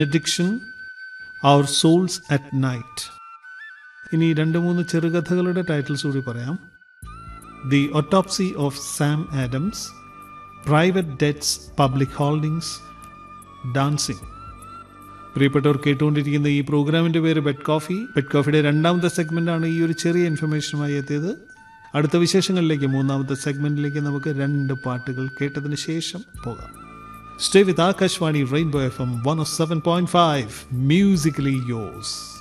addiction our souls at night ഇനി രണ്ട് മൂന്ന് ചെറുകഥകളുടെ ടൈറ്റിൽസ് കൂടി പറയാം the autopsy of Sam Adams private debts public holdings dancing പ്രിയപ്പെട്ടവർ കേട്ടുകൊണ്ടിരിക്കുന്ന ഈ പ്രോഗ്രാമിൻ്റെ പേര് ബെഡ് കോഫി ബെഡ് കോഫിയുടെ രണ്ടാമത്തെ സെഗ്മെൻ്റാണ് ഈ ഒരു ചെറിയ ഇൻഫർമേഷനുമായി എത്തിയത് അടുത്ത വിശേഷങ്ങളിലേക്ക് മൂന്നാമത്തെ സെഗ്മെൻറ്റിലേക്ക് നമുക്ക് രണ്ട് പാട്ടുകൾ കേട്ടതിന് ശേഷം പോകാം stay with Akashvani rainbow F M one of seven point five musically യോസ്